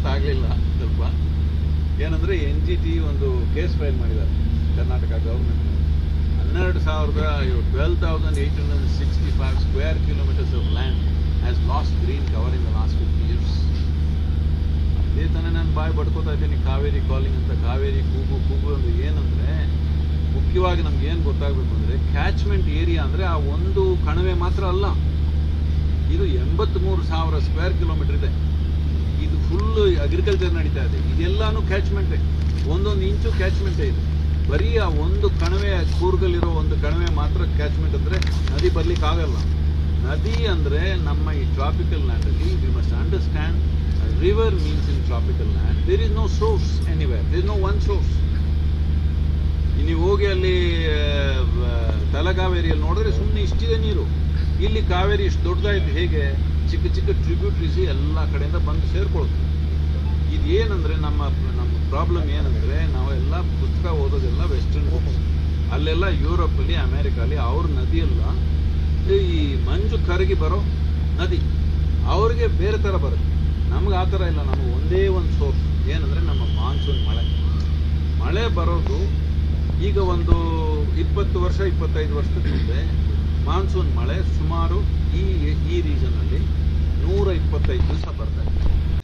ಆಗಲಿಲ್ಲ ಸ್ವಲ್ಪ ಏನಂದ್ರೆ ಎನ್ ಜಿ ಟಿ ಒಂದು ಕೇಸ್ ಫೈಲ್ ಮಾಡಿದ್ದಾರೆ ಕರ್ನಾಟಕ ಗೌರ್ಮೆಂಟ್ ಹನ್ನೆರಡು ಸಾವಿರದ twelve thousand eight hundred sixty five square kilometres of land has lost green cover in the last fifty years ಅದೇ ತಾನೇ ನಾನು ಬಾಯಿ ಬಡ್ಕೋತಾ ಇದ್ದೀನಿ ಕಾವೇರಿ ಕಾಲಿಂಗ್ ಅಂತ ಕಾವೇರಿ ಕೂಗು ಕೂಗು ಅಂದ್ರೆ ಏನಂದ್ರೆ ಮುಖ್ಯವಾಗಿ ನಮ್ಗೆ ಏನು ಗೊತ್ತಾಗಬೇಕು ಅಂದ್ರೆ ಕ್ಯಾಚ್ಮೆಂಟ್ ಏರಿಯಾ ಅಂದ್ರೆ ಆ ಒಂದು ಕಣಿವೆ ಮಾತ್ರ ಅಲ್ಲ ಇದು ಎಂಬತ್ಮೂರು ಸಾವಿರ ಸ್ಕ್ವೇರ್ ಕಿಲೋಮೀಟರ್ ಇದೆ ಇದು ಫುಲ್ ಅಗ್ರಿಕಲ್ಚರ್ ನಡೀತಾ ಇದೆ ಇದೆಲ್ಲಾನು ಕ್ಯಾಚ್ಮೆಂಟೇ ಒಂದೊಂದು ಇಂಚು ಕ್ಯಾಚ್ಮೆಂಟೇ ಇದೆ ಬರೀ ಆ ಒಂದು ಕಣಿವೆ ಕೂರ್ಗಲ್ಲಿರೋ ಒಂದು ಕಣಿವೆ ಮಾತ್ರ ಕ್ಯಾಚ್ಮೆಂಟ್ ಅಂದ್ರೆ ನದಿ ಬರ್ಲಿಕ್ಕೆ ಆಗಲ್ಲ ನದಿ ಅಂದ್ರೆ ನಮ್ಮ ಈ ಟ್ರಾಪಿಕಲ್ ಲ್ಯಾಂಡ್ ಅಲ್ಲಿ we must understand river means in tropical land there is no source anywhere there is no one source ನೀವು ಹೋಗಿ ಅಲ್ಲಿ ಆ, ತಲಕಾವೇರಿಯಲ್ಲಿ ನೋಡಿದ್ರೆ ಸುಮ್ಮನೆ ಇಷ್ಟಿದೆ ನೀರು ಇಲ್ಲಿ ಕಾವೇರಿ ಇಷ್ಟು ದೊಡ್ಡದಾಯ್ತು ಹೇಗೆ ಚಿಕ್ಕ ಚಿಕ್ಕ ಟ್ರಿಬ್ಯೂಟ್ರೀಸ್ ಎಲ್ಲ ಕಡೆಯಿಂದ ಬಂದು ಸೇರ್ಕೊಳುತ್ತೆ ಇದು ಏನಂದ್ರೆ ನಮ್ಮ ನಮ್ಮ ಪ್ರಾಬ್ಲಮ್ ಏನಂದ್ರೆ ನಾವೆಲ್ಲ ಪುಸ್ತಕ ಓದೋದೆಲ್ಲ ವೆಸ್ಟರ್ನ್ ಬುಕ್ಸ್ ಅಲ್ಲೆಲ್ಲ ಯುರೋಪಲ್ಲಿ ಅಮೇರಿಕಲ್ಲಿ ಅವ್ರ ನದಿಯೆಲ್ಲ ಈ ಮಂಜು ಕರಗಿ ಬರೋ ನದಿ ಅವ್ರಿಗೆ ಬೇರೆ ಥರ ಬರುತ್ತೆ ನಮ್ಗೆ ಆ ಥರ ಇಲ್ಲ ನಮಗೆ ಒಂದೇ ಒಂದು ಸೋರ್ಸ್ ಏನಂದ್ರೆ ನಮ್ಮ ಮಾನ್ಸೂನ್ ಮಳೆ ಮಳೆ ಬರೋದು ಈಗ ಒಂದು ಇಪ್ಪತ್ತು ವರ್ಷ ಇಪ್ಪತ್ತೈದು ವರ್ಷದ ಮುಂದೆ ಮಾನ್ಸೂನ್ ಮಳೆ ಸುಮಾರು ಈ ಈ ರೀಜನಲ್ಲಿ ನೂರ ಇಪ್ಪತ್ತೈದು ದಿವಸ ಬರ್ತಾ ಇದೆ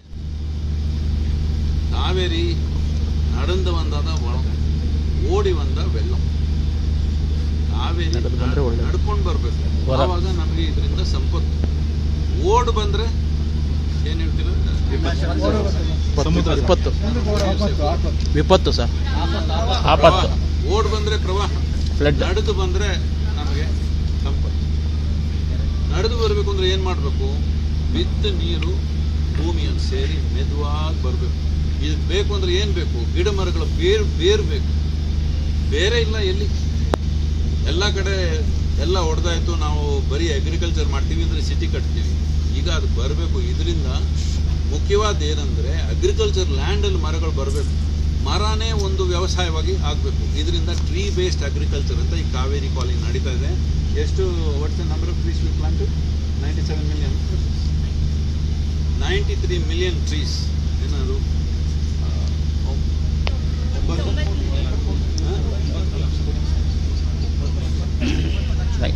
ಕಾವೇರಿ நடந்து வந்தால் தான் வளம் ಓಡಿ ಬಂದ வெள்ளம் ಕಾವೇರಿ ನಡೆದು ಬಂದ್ರೆ ಒಳ್ಳೇದು. ನಡ್ಕೊಂಡು ಬರಬೇಕು ವರ. ಆವಾಗ ನಮಗೆ ಇದರಿಂದ ಸಂಪತ್ತು ಓಡ್ ಬಂದ್ರೆ ಏನ್ ಹೇಳ್ತೀರ ಸಮುದ್ರ ವಿಪತ್ತು ವಿಪತ್ತು ಸರ್ ಆಪತ್ತು ಓಡ್ ಬಂದ್ರೆ ಪ್ರವಾಹ ಫ್ಲಡ್ ನಡೆದು ಬಂದ್ರೆ ನಮಗೆ ಸಂಪತ್ತು ನಡೆದು ಬರಬೇಕು ಅಂದ್ರೆ ಏನ್ ಮಾಡ್ಬೇಕು ಬಿದ್ದ ನೀರು ಭೂಮಿಯನ್ನು ಸೇರಿ ಮೆದುವಾಗಿ ಬರಬೇಕು ಇದಕ್ಕೆ ಬೇಕು ಅಂದ್ರೆ ಏನ್ ಬೇಕು ಗಿಡ ಮರಗಳ ಬೇರು ಬೇರು ಬೇಕು ಬೇರೆ ಇಲ್ಲ ಎಲ್ಲಿ ಎಲ್ಲ ಕಡೆ ಎಲ್ಲ ಹೊಡೆದಾಯ್ತು ನಾವು ಬರೀ ಅಗ್ರಿಕಲ್ಚರ್ ಮಾಡ್ತೀವಿ ಅಂದ್ರೆ ಸಿಟಿ ಕಟ್ತೀವಿ ಈಗ ಅದು ಬರಬೇಕು ಇದರಿಂದ ಮುಖ್ಯವಾದ ಏನಂದ್ರೆ ಅಗ್ರಿಕಲ್ಚರ್ ಲ್ಯಾಂಡಲ್ಲಿ ಮರಗಳು ಬರಬೇಕು ಮರನೇ ಒಂದು ವ್ಯವಸಾಯವಾಗಿ ಆಗಬೇಕು ಇದರಿಂದ ಟ್ರೀ ಬೇಸ್ಡ್ ಅಗ್ರಿಕಲ್ಚರ್ ಅಂತ ಈ ಕಾವೇರಿ ಕಾಲೇಜ್ ನಡೀತಾ ಇದೆ ಎಷ್ಟು what's number of trees we plant ninety seven million ninety three million trees ಏನದು ಆ, ಒಂ- ಒಂಬತ್ತು ಹಾ? Right.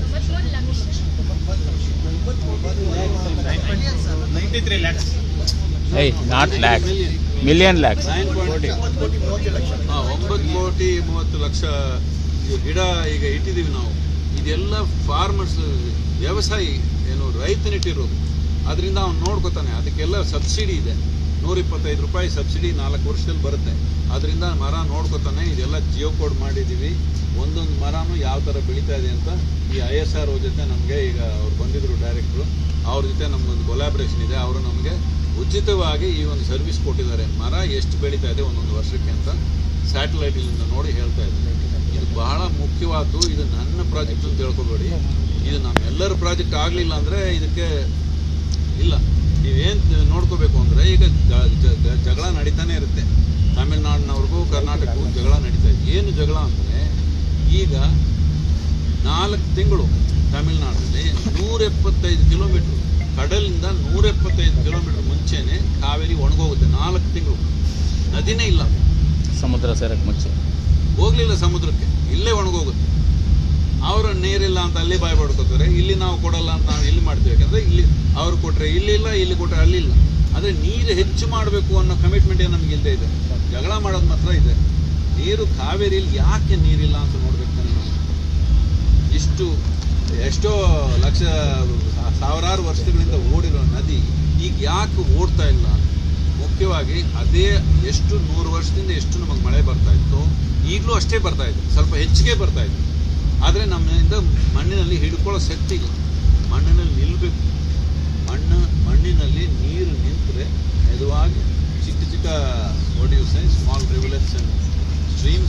ಏಯ್ ನಾಟ್ lakhs million lakhs nine point ಒಂಬತ್ತು ಕೋಟಿ ಮೂವತ್ತು ಲಕ್ಷ ಈ ಗಿಡ ಈಗ ಇಟ್ಟಿದ್ದೀವಿ ನಾವು ಇದೆಲ್ಲ ಫಾರ್ಮರ್ಸ್ ವ್ಯವಸಾಯಿ ಏನು ರೈತನಿಟ್ಟಿರೋದು ಅದರಿಂದ ಅವ್ನು ನೋಡ್ಕೋತಾನೆ ಅದಕ್ಕೆಲ್ಲ ಸಬ್ಸಿಡಿ ಇದೆ ನೂರ ಇಪ್ಪತ್ತೈದು ರೂಪಾಯಿ ಸಬ್ಸಿಡಿ ನಾಲ್ಕು ವರ್ಷದಲ್ಲಿ ಬರುತ್ತೆ ಅದರಿಂದ ಮರ ನೋಡ್ಕೋತಾನೆ ಇದೆಲ್ಲ ಜಿಯೋ ಕೋಡ್ ಮಾಡಿದ್ದೀವಿ ಒಂದೊಂದು ಮರನೂ ಯಾವ ಥರ ಬೆಳೀತಾ ಇದೆ ಅಂತ ಈ ಐ ಎಸ್ ಆರ್ ಜೊತೆ ನಮಗೆ ಈಗ ಅವ್ರು ಬಂದಿದ್ರು ಡೈರೆಕ್ಟ್ರು ಅವ್ರ ಜೊತೆ ನಮ್ಗೊಂದು ಕೊಲಾಬ್ರೇಷನ್ ಇದೆ ಅವರು ನಮಗೆ ಉಚಿತವಾಗಿ ಈ ಒಂದು ಸರ್ವಿಸ್ ಕೊಟ್ಟಿದ್ದಾರೆ ಮರ ಎಷ್ಟು ಬೆಳೀತಾ ಇದೆ ಒಂದೊಂದು ವರ್ಷಕ್ಕೆ ಅಂತ ಸ್ಯಾಟಲೈಟಿಂದ ನೋಡಿ ಹೇಳ್ತಾ ಇದ್ದಾರೆ ಇದು ಬಹಳ ಮುಖ್ಯವಾದ್ದು ಇದು ನನ್ನ ಪ್ರಾಜೆಕ್ಟ್ ಅಂತ ಹೇಳ್ಕೊಬೇಡಿ ಇದು ನಮ್ಮೆಲ್ಲರ ಪ್ರಾಜೆಕ್ಟ್ ಆಗಲಿಲ್ಲ ಅಂದರೆ ಇದಕ್ಕೆ ಇಲ್ಲ ನೀವೇನು ನೋಡ್ಕೋಬೇಕು ಅಂದರೆ ಈಗ ಜ- ಜ- ಜ- ಜಗಳ ನಡೀತಾನೆ ಇರುತ್ತೆ ತಮಿಳ್ನಾಡಿನವ್ರಿಗೂ ಕರ್ನಾಟಕಕ್ಕೂ ಜಗಳ ನಡೀತಾ ಇದೆ ಏನು ಜಗಳ ಅಂದರೆ ಈಗ ನಾಲ್ಕು ತಿಂಗಳು ತಮಿಳ್ನಾಡಲ್ಲಿ ನೂರ ಎಪ್ಪತ್ತೈದು ಕಿಲೋಮೀಟ್ರ್ ಕಡಲಿಂದ ನೂರ ಎಪ್ಪತ್ತೈದು ಕಿಲೋಮೀಟ್ರ್ ಮುಂಚೆನೆ ಕಾವೇರಿ ಒಣಗೋಗುತ್ತೆ ನಾಲ್ಕು ತಿಂಗಳು ನದಿನೇ ಇಲ್ಲ ಸಮುದ್ರ ಸೇರಕ್ಕೆ ಮುಂಚೆ ಹೋಗ್ಲಿಲ್ಲ ಸಮುದ್ರಕ್ಕೆ ಇಲ್ಲೇ ಒಣಗೋಗುತ್ತೆ ಅವರ ನೀರಿಲ್ಲ ಅಂತ ಅಲ್ಲಿ ಬಾಯ್ ಪಡ್ಕೋತಾರೆ ಇಲ್ಲಿ ನಾವು ಕೊಡಲ್ಲ ಅಂತ ನಾವು ಇಲ್ಲಿ ಮಾಡ್ತೀವಿ ಯಾಕಂದ್ರೆ ಇಲ್ಲಿ ಅವ್ರು ಕೊಟ್ರೆ ಇಲ್ಲಿ ಇಲ್ಲ ಇಲ್ಲಿ ಕೊಟ್ರೆ ಅಲ್ಲಿ ಇಲ್ಲ ಆದ್ರೆ ನೀರು ಹೆಚ್ಚು ಮಾಡಬೇಕು ಅನ್ನೋ ಕಮಿಟ್ಮೆಂಟ್ ನಮ್ಗೆ ಇಲ್ಲದೆ ಇದೆ ಜಗಳ ಮಾಡೋದು ಮಾತ್ರ ಇದೆ ನೀರು ಕಾವೇರಿಯಲ್ಲಿ ಯಾಕೆ ನೀರಿಲ್ಲ ಅಂತ ನೋಡ್ಬೇಕು ತಾನೆ ನಾವು ಇಷ್ಟು ಎಷ್ಟೋ ಲಕ್ಷ ಸಾವಿರಾರು ವರ್ಷಗಳಿಂದ ಓಡಿರೋ ನದಿ ಈಗ ಯಾಕೆ ಓಡ್ತಾ ಇಲ್ಲ ಮುಖ್ಯವಾಗಿ ಅದೇ ಎಷ್ಟು ನೂರು ವರ್ಷದಿಂದ ಎಷ್ಟು ನಮಗೆ ಮಳೆ ಬರ್ತಾ ಇತ್ತು ಈಗಲೂ ಅಷ್ಟೇ ಬರ್ತಾ ಇದೆ ಸ್ವಲ್ಪ ಹೆಚ್ಚಿಗೆ ಬರ್ತಾ ಇದೆ ಆದರೆ ನಮ್ಮಿಂದ ಮಣ್ಣಿನಲ್ಲಿ ಹಿಡ್ಕೊಳ್ಳೋ ಶಕ್ತಿ ಇಲ್ಲ ಮಣ್ಣಿನಲ್ಲಿ ನಿಲ್ಲಬೇಕು ಮಣ್ಣು ಮಣ್ಣಿನಲ್ಲಿ ನೀರು ನಿಂತರೆ ಮೆದುವಾಗಿ ಚಿಕ್ಕ ಚಿಕ್ಕ ಒಡಿಯೂಸೆ ಸ್ಮಾಲ್ ರಿವಲೆಟ್ಸ್ ಅಂಡ್ ಸ್ಟ್ರೀಮ್ಸ್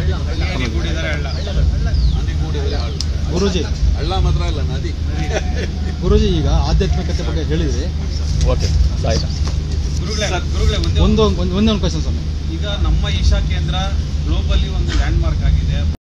ಹನಿಗೂಡಿದರೆ ಹಳ್ಳ ಗುರುಜಿ ಹಳ್ಳ ಮಾತ್ರ ಅಲ್ಲ ನದಿ ಗುರುಜಿ ಈಗ ಆಧ್ಯಾತ್ಮಿಕತೆ ಬಗ್ಗೆ ಹೇಳಿದ್ರಿ ಓಕೆ ಬಾಯ್ ಗುರುಗಳೇ ಗುರುಗಳೇ ಒಂದೇ ಒಂದು ಒಂದು ಒಂದೇ ಒಂದು ಕ್ವಶನ್ ಸ್ವಾಮಿ ಈಗ ನಮ್ಮ ಈಶಾ ಕೇಂದ್ರ ಗ್ಲೋಬಲಿ ಒಂದು ಲ್ಯಾಂಡ್ ಮಾರ್ಕ್ ಆಗಿದೆ